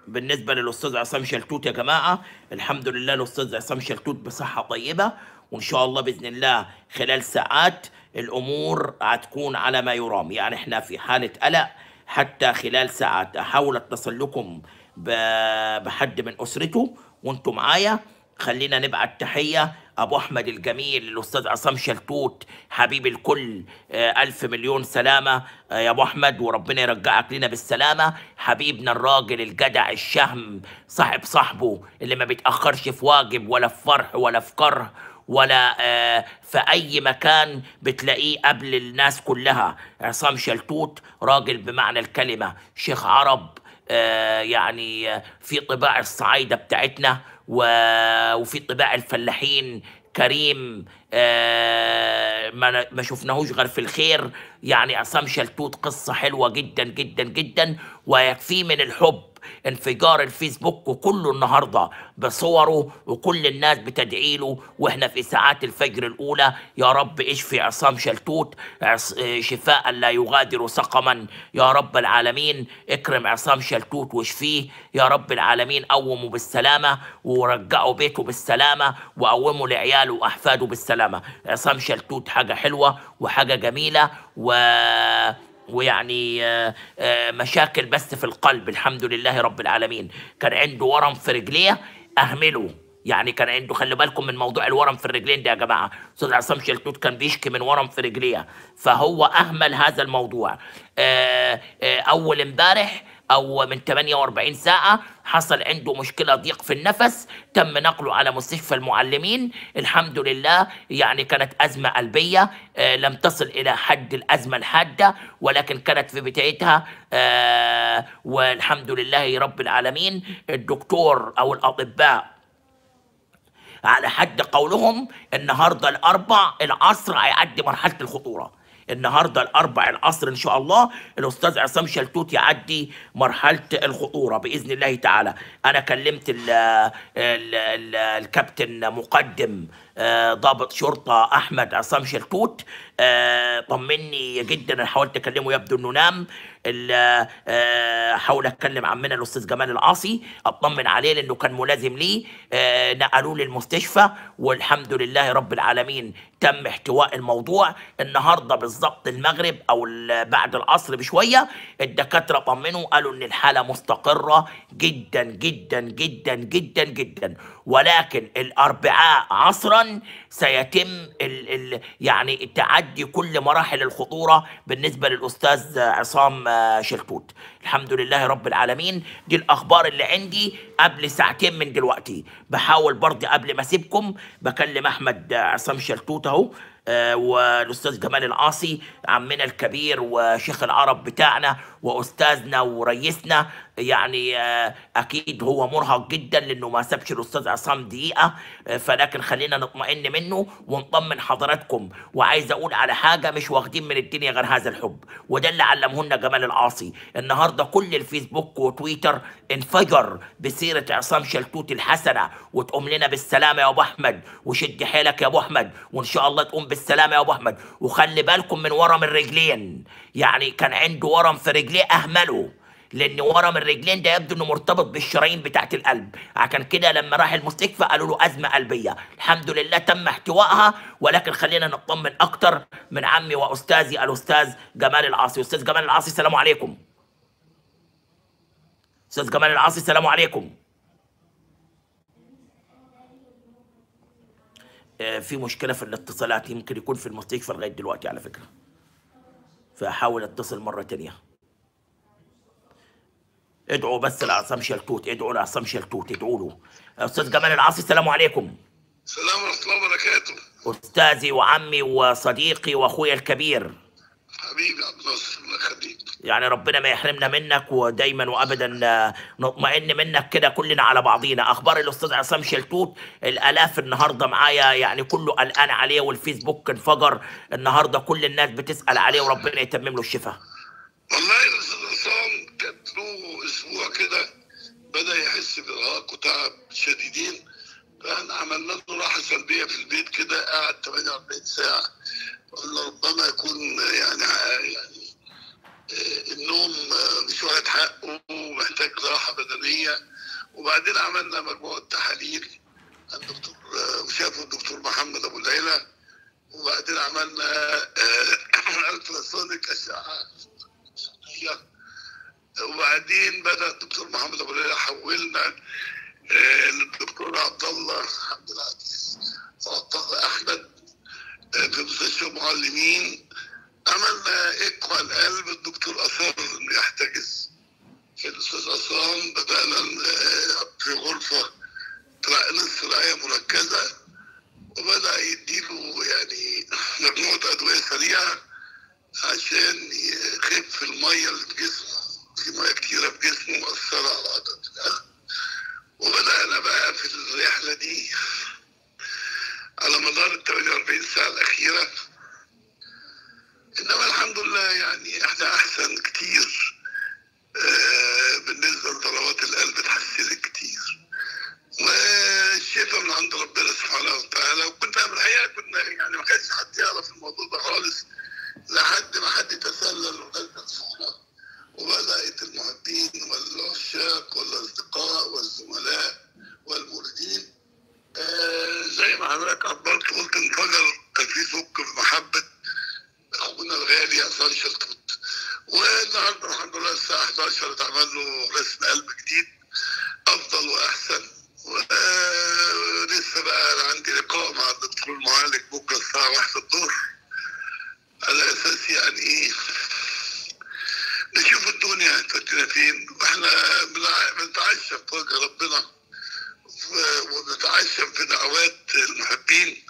بالنسبه للاستاذ عصام شلتوت يا جماعه الحمد لله الاستاذ عصام شلتوت بصحه طيبه وان شاء الله باذن الله خلال ساعات الامور هتكون على ما يرام يعني احنا في حاله قلق حتى خلال ساعات احاول اتصل لكم ب- بحد من اسرته وانتم معايا خلينا نبعت تحيه ابو احمد الجميل الاستاذ عصام شلتوت حبيب الكل آه، الف مليون سلامه آه، يا ابو احمد وربنا يرجعك لنا بالسلامه حبيبنا الراجل الجدع الشهم صاحب صاحبه اللي ما بيتاخرش في واجب ولا في فرح ولا في كره ولا آه، في اي مكان بتلاقيه قبل الناس كلها عصام شلتوت راجل بمعنى الكلمه شيخ عرب آه، يعني آه، في طباع الصعايدة بتاعتنا و- وفي طباع الفلاحين كريم آه، ما ما شفناهوش غير في الخير يعني عصام شلتوت قصة حلوة جدا جدا جدا ويكفيه من الحب انفجار الفيسبوك وكله النهارده بصوره وكل الناس بتدعي له واحنا في ساعات الفجر الاولى يا رب اشفي عصام شلتوت عص- آه، شفاء لا يغادر سقما يا رب العالمين اكرم عصام شلتوت واشفيه يا رب العالمين قومه بالسلامه ورجعه بيته بالسلامه وقومه لعياله واحفاده بالسلامه عصام شلتوت حاجه حلوه وحاجه جميله و ويعني آه، آه، مشاكل بس في القلب الحمد لله رب العالمين كان عنده ورم في رجليه اهمله يعني كان عنده خلي بالكم من موضوع الورم في الرجلين ده يا جماعه استاذ عصام شلتوت كان بيشكي من ورم في رجليه فهو اهمل هذا الموضوع آه، آه، اول امبارح او من 48 ساعه حصل عنده مشكله ضيق في النفس تم نقله على مستشفى المعلمين الحمد لله يعني كانت ازمه قلبيه آه، لم تصل الى حد الازمه الحاده ولكن كانت في بدايتها آه، والحمد لله رب العالمين الدكتور او الاطباء على حد قولهم النهارده الاربع العصر هيعدي مرحله الخطوره النهارده الاربع العصر ان شاء الله الاستاذ عصام شلتوت يعدي مرحله الخطوره باذن الله تعالى انا كلمت ال ال ال الكابتن مقدم آه، ضابط شرطه احمد عصام شلتوت آه، طمني جدا انا حاولت اكلمه يبدو انه نام ال- آه، حاول اتكلم عمنا الاستاذ جمال العاصي اطمن عليه لانه كان ملازم لي آه، نقلوه للمستشفى والحمد لله رب العالمين تم احتواء الموضوع النهارده بالظبط المغرب او ال- بعد العصر بشويه الدكاتره طمنوا قالوا ان الحاله مستقره جدا جدا جدا جدا جدا ولكن الاربعاء عصرا سيتم ال ال يعني تعدي كل مراحل الخطوره بالنسبه للاستاذ عصام آه، شلتوت الحمد لله رب العالمين دي الاخبار اللي عندي قبل ساعتين من دلوقتي بحاول برضه قبل ما اسيبكم بكلم احمد آه، عصام شلتوت اهو آه، والاستاذ جمال العاصي عمنا الكبير وشيخ العرب بتاعنا واستاذنا ورئيسنا يعني آه، اكيد هو مرهق جدا لانه ما سابش الاستاذ عصام دقيقه آه، فلكن خلينا نطمئن منه ونطمن حضراتكم وعايز اقول على حاجه مش واخدين من الدنيا غير هذا الحب وده اللي علمه لنا جمال العاصي النهارده كل الفيسبوك وتويتر انفجر بسيره عصام شلتوت الحسنه وتقوم لنا بالسلامه يا ابو احمد وشد حيلك يا ابو احمد وان شاء الله تقوم بالسلامه يا ابو احمد وخلي بالكم من ورم الرجلين يعني كان عنده ورم في رجليه اهمله لان ورم الرجلين ده يبدو انه مرتبط بالشرايين بتاعت القلب عشان كده لما راح المستشفى قالوا له ازمه قلبيه الحمد لله تم احتوائها ولكن خلينا نطمن اكتر من عمي واستاذي الاستاذ جمال العاصي استاذ جمال العاصي السلام عليكم استاذ جمال العاصي السلام عليكم آه، في مشكله في الاتصالات يمكن يكون في المستشفى لغايه دلوقتي على فكره فاحاول اتصل مره تانية ادعوا بس لعصام شلتوت ادعوا لعصام شلتوت ادعوا له استاذ جمال العاصي السلام عليكم السلام ورحمة الله وبركاته استاذي وعمي وصديقي واخويا الكبير حبيبي عبد الناصر الله يخليك يعني ربنا ما يحرمنا منك ودايما وابدا آه، نطمئن منك كده كلنا على بعضينا اخبار الاستاذ عصام شلتوت الالاف النهارده معايا يعني كله قلقان عليه والفيسبوك انفجر النهارده كل الناس بتسال عليه وربنا يتمم له الشفاء والله الأستاذ عصام كانت له أسبوع كده بدأ يحس بإرهاق وتعب شديدين فاحنا عملنا له راحة سلبية في البيت كده قعد 48 ساعة قلنا ربما يكون يعني يعني آه، النوم آه، مش واخد حقه ومحتاج راحه بدنيه وبعدين عملنا مجموعه تحاليل عند الدكتور آه، وشافه الدكتور محمد ابو العيله وبعدين عملنا آه، التراسونيك اشعه صوتية. وبعدين بدا الدكتور محمد ابو العيله حولنا آه، للدكتور عبد الله عبد العزيز عبد الله احمد آه، في مستشفى معلمين عملنا ايكو القلب الدكتور اصر انه يحتجز في الاستاذ عصام بدانا آه، في غرفه طلع- نصف رعايه مركزه وبدا يديله يعني مجموعه ادويه سريعه عشان يخف الميه اللي في جسمه في ميه كتيره في جسمه مأثره على عضله القلب وبدانا بقى في الرحله دي على مدار ال 48 ساعه الاخيره انما الحمد لله يعني احنا احسن كتير آه، بالنسبه لضربات القلب اتحسنت كتير والشفاء من عند ربنا سبحانه وتعالى وكنا من الحقيقه كنا يعني ما كانش حد يعرف الموضوع ده خالص لحد ما حد تسلل ونزل صوره وبدات المحبين والعشاق والاصدقاء والزملاء والموردين آه زي ما حضرتك عبرت قلت انفجر كان في سك في محبه اخونا الغالي عصام شلتوت والنهارده الحمد لله الساعه 11 اتعمل له رسم قلب جديد افضل واحسن ولسه بقى أنا عندي لقاء مع الدكتور المعالج بكره الساعه 1 الظهر على اساس يعني ايه نشوف الدنيا تودينا فين واحنا بنع- بنتعشم في وجه ربنا و- وبنتعشم في دعوات المحبين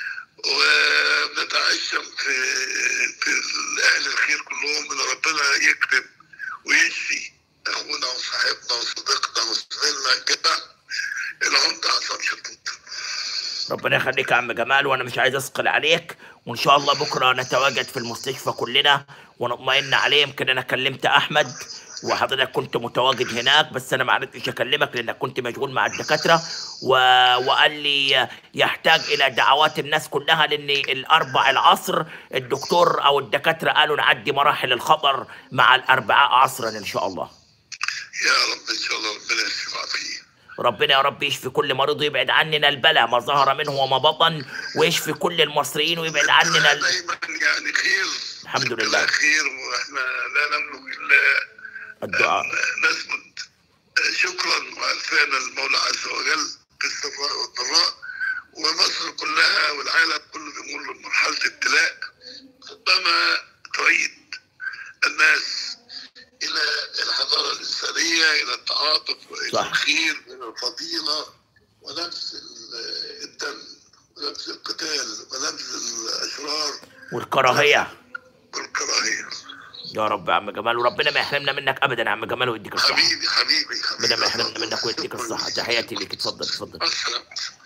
وبنتعشم في في اهل الخير كلهم ان ربنا يكرم ويشفي اخونا وصاحبنا وصديقنا وزميلنا كده العمده عصام شطوط ربنا يخليك يا عم جمال وانا مش عايز اثقل عليك وان شاء الله بكره نتواجد في المستشفى كلنا ونطمئن عليه يمكن انا كلمت احمد وحضرتك كنت متواجد هناك بس انا ما عرفتش اكلمك لانك كنت مشغول مع الدكاتره و... وقال لي يحتاج الى دعوات الناس كلها لان الاربع العصر الدكتور او الدكاتره قالوا نعدي مراحل الخطر مع الاربعاء عصرا ان شاء الله يا رب ان شاء الله ربنا يشفي فيه ربنا يا رب يشفي كل مريض ويبعد عننا البلاء ما ظهر منه وما بطن ويشفي كل المصريين ويبعد عننا ال... دايما يعني خير الحمد لله. الله خير واحنا لا نملك الا الدعاء أن نثبت شكرا والفانا المولى عز وجل في السراء والضراء ومصر كلها والعالم كله بيمر بمرحله ابتلاء ربما تعيد الناس الى الحضاره الانسانيه الى التعاطف والى صح. الخير والى الفضيله ونبذ ال- الدم ونبذ القتال ونبذ الاشرار والكراهيه والكراهيه يا رب يا عم جمال وربنا ما يحرمنا منك ابدا يا عم جمال ويديك الصحه حبيبي حبيبي حبيبي ربنا ما يحرمنا منك ويديك الصحه تحياتي ليك اتفضل اتفضل السلام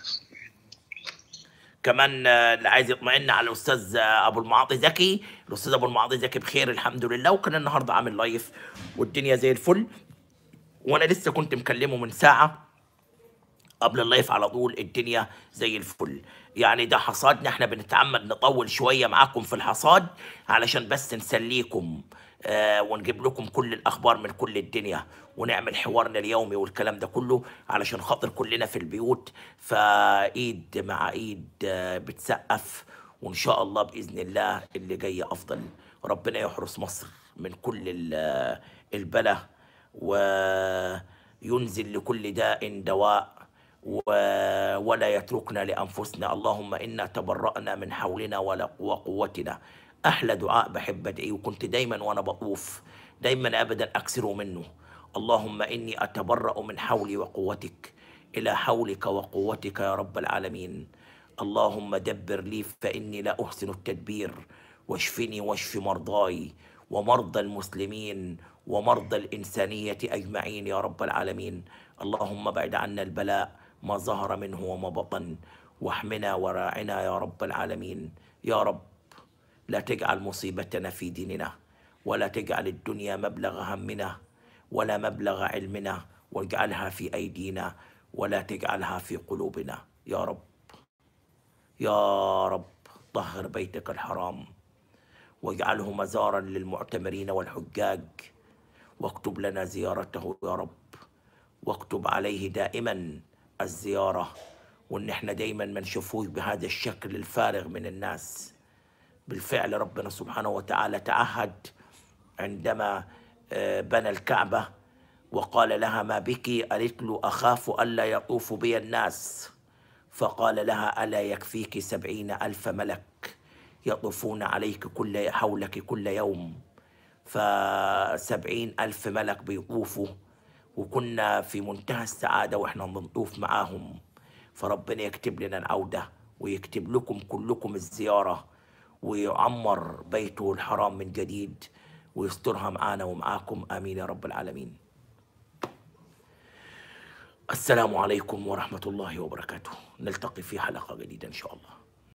كمان آه، اللي عايز يطمئن على الاستاذ آه، ابو المعاطي زكي الاستاذ ابو المعاطي زكي بخير الحمد لله وكان النهارده عامل لايف والدنيا زي الفل وانا لسه كنت مكلمه من ساعه قبل اللايف على طول الدنيا زي الفل يعني ده حصادنا احنا بنتعمد نطول شويه معاكم في الحصاد علشان بس نسليكم آه ونجيب لكم كل الاخبار من كل الدنيا ونعمل حوارنا اليومي والكلام ده كله علشان خاطر كلنا في البيوت فايد مع ايد آه بتسقف وان شاء الله باذن الله اللي جاي افضل ربنا يحرس مصر من كل ال- البلا وينزل لكل داء دواء و- ولا يتركنا لأنفسنا اللهم إنا تبرأنا من حولنا ولا- وقوتنا أحلى دعاء بحب أدعيه وكنت دايما وأنا بطوف دايما أبدا أكثر منه اللهم إني أتبرأ من حولي وقوتك إلى حولك وقوتك يا رب العالمين اللهم دبر لي فإني لا أحسن التدبير واشفني واشف مرضاي ومرضى المسلمين ومرضى الإنسانية أجمعين يا رب العالمين اللهم بعد عنا البلاء ما ظهر منه وما بطن واحمنا وراعنا يا رب العالمين يا رب لا تجعل مصيبتنا في ديننا ولا تجعل الدنيا مبلغ همنا ولا مبلغ علمنا واجعلها في أيدينا ولا تجعلها في قلوبنا يا رب يا رب طهر بيتك الحرام واجعله مزارا للمعتمرين والحجاج واكتب لنا زيارته يا رب واكتب عليه دائما الزيارة وان احنا دايما ما نشوفوش بهذا الشكل الفارغ من الناس بالفعل ربنا سبحانه وتعالى تعهد عندما آه، بنى الكعبة وقال لها ما بك قالت له أخاف ألا يطوف بي الناس فقال لها ألا يكفيك سبعين ألف ملك يطوفون عليك كل حولك كل يوم فسبعين ألف ملك بيطوفوا وكنا في منتهى السعادة وإحنا بنطوف معاهم فربنا يكتب لنا العودة ويكتب لكم كلكم الزيارة ويعمر بيته الحرام من جديد ويسترها معانا ومعاكم آمين يا رب العالمين السلام عليكم ورحمة الله وبركاته نلتقي في حلقة جديدة إن شاء الله